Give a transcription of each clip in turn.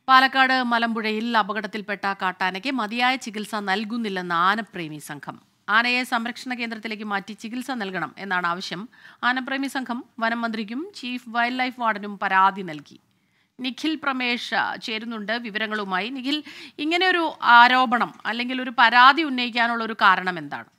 പാലക്കാട് മലമ്പുഴയിൽ അപകടത്തിൽപ്പെട്ട കാട്ടാനയ്ക്ക് മതിയായ ചികിത്സ നൽകുന്നില്ലെന്ന് ആനപ്രേമി സംഘം ആനയെ സംരക്ഷണ കേന്ദ്രത്തിലേക്ക് മാറ്റി ചികിത്സ നൽകണം എന്നാണ് ആവശ്യം ആനപ്രേമി സംഘം വനം മന്ത്രിക്കും ചീഫ് വൈൽഡ് ലൈഫ് വാർഡനും പരാതി നൽകി നിഖിൽ പ്രമേഷ് ആ, ചേരുന്നുണ്ട് വിവരങ്ങളുമായി നിഖിൽ ഇങ്ങനെയൊരു ആരോപണം അല്ലെങ്കിൽ ഒരു പരാതി ഉന്നയിക്കാനുള്ള ഒരു കാരണം എന്താണ്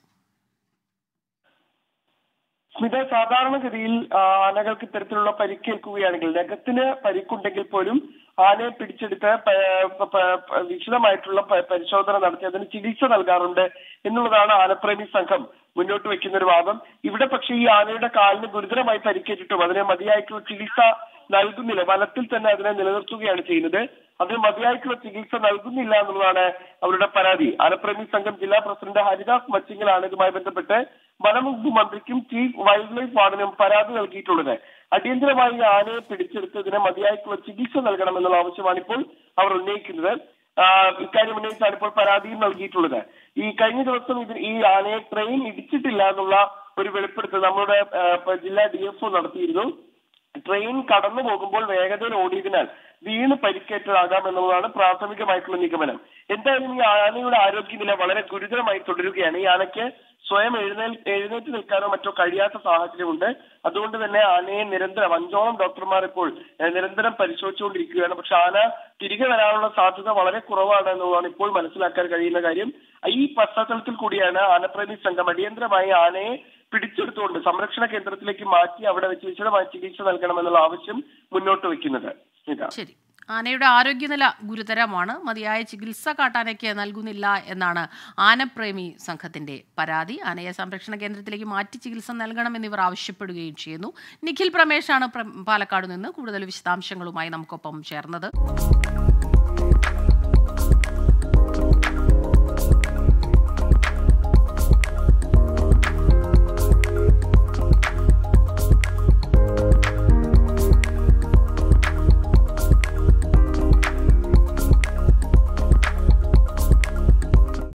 സ്മിത സാധാരണഗതിയിൽ ആ, ആനകൾക്ക് ഇത്തരത്തിലുള്ള പരിക്കേൽക്കുകയാണെങ്കിൽ നഖത്തിന് പരിക്കുണ്ടെങ്കിൽ പോലും ആനയെ പിടിച്ചെടുത്ത് പ- പ- പ- വിശദമായിട്ടുള്ള പ- പരിശോധന നടത്തി അതിന് ചികിത്സ നൽകാറുണ്ട് എന്നുള്ളതാണ് ആനപ്രേമി സംഘം മുന്നോട്ട് വെക്കുന്ന ഒരു വാദം ഇവിടെ പക്ഷേ ഈ ആനയുടെ കാലിന് ഗുരുതരമായി പരിക്കേറ്റിട്ടും അതിന് മതിയായിട്ടുള്ള ചികിത്സ നൽകുന്നില്ല വനത്തിൽ തന്നെ അതിനെ നിലനിർത്തുകയാണ് ചെയ്യുന്നത് അതിന് മതിയായിട്ടുള്ള ചികിത്സ നൽകുന്നില്ല എന്നുള്ളതാണ് അവരുടെ പരാതി ആനപ്രേമി സംഘം ജില്ലാ പ്രസിഡന്റ് ഹരിദാസ് മച്ചിങ്ങലാണ് ഇതുമായി ബന്ധപ്പെട്ട് വനംവകുപ്പ് മന്ത്രിക്കും ചീഫ് വൈൽഡ് ലൈഫ് വാർഡനും പരാതി നൽകിയിട്ടുള്ളത് അടിയന്തരമായി ഈ ആനയെ പിടിച്ചെടുത്തതിന് മതിയായിട്ടുള്ള ചികിത്സ നൽകണമെന്നുള്ള ആവശ്യമാണ് ഇപ്പോൾ അവർ ഉന്നയിക്കുന്നത് ആ, ഇക്കാര്യം ഉന്നയിച്ചാണ് ഇപ്പോൾ പരാതിയും നൽകിയിട്ടുള്ളത് ഈ കഴിഞ്ഞ ദിവസം ഇതിൽ ഈ ആനയെ ട്രെയിൻ ഇടിച്ചിട്ടില്ല എന്നുള്ള ഒരു വെളിപ്പെടുത്തൽ നമ്മുടെ ആ, ഇപ്പൊ ജില്ലാ ഡി എഫ് ഒ നടത്തിയിരുന്നു ട്രെയിൻ കടന്നു പോകുമ്പോൾ വേഗതയിൽ ഓടിയതിനാൽ വീണ് പരിക്കേറ്റതാകാം എന്നുള്ളതാണ് പ്രാഥമികമായിട്ടുള്ള നിഗമനം എന്തായാലും ഈ ആനയുടെ ആരോഗ്യനില വളരെ ഗുരുതരമായി തുടരുകയാണ് ഈ ആനയ്ക്ക് സ്വയം എഴുന്നേൽ എഴുന്നേറ്റ് നിൽക്കാനോ മറ്റോ കഴിയാത്ത സാഹചര്യമുണ്ട് അതുകൊണ്ട് തന്നെ ആനയെ നിരന്തരം അഞ്ചോളം ഡോക്ടർമാർ ഇപ്പോൾ ഏഹ്, നിരന്തരം പരിശോധിച്ചുകൊണ്ടിരിക്കുകയാണ് പക്ഷെ ആന തിരികെ വരാനുള്ള സാധ്യത വളരെ കുറവാണ് എന്നുള്ളതാണ് ഇപ്പോൾ മനസ്സിലാക്കാൻ കഴിയുന്ന കാര്യം ഈ പശ്ചാത്തലത്തിൽ കൂടിയാണ് ആനപ്രേമി സംഘം അടിയന്തരമായി ആനയെ പിടിച്ചെടുത്തുകൊണ്ട് സംരക്ഷണ കേന്ദ്രത്തിലേക്ക് മാറ്റി അവിടെ വെച്ച് വിശദമായ ചികിത്സ നൽകണമെന്നുള്ള ആവശ്യം മുന്നോട്ട് വെക്കുന്നത് സ്മിത ശരി ആനയുടെ ആരോഗ്യനില ഗുരുതരമാണ് മതിയായ ചികിത്സ കാട്ടാനയ്ക്ക് നൽകുന്നില്ല എന്നാണ് ആനപ്രേമി സംഘത്തിന്റെ പരാതി ആനയെ സംരക്ഷണ കേന്ദ്രത്തിലേക്ക് മാറ്റി ചികിത്സ നൽകണമെന്നിവർ ആവശ്യപ്പെടുകയും ചെയ്യുന്നു നിഖിൽ പ്രമേഷാണ് പ്ര- പാലക്കാട് നിന്ന് കൂടുതൽ വിശദാംശങ്ങളുമായി നമുക്കൊപ്പം ചേർന്നത്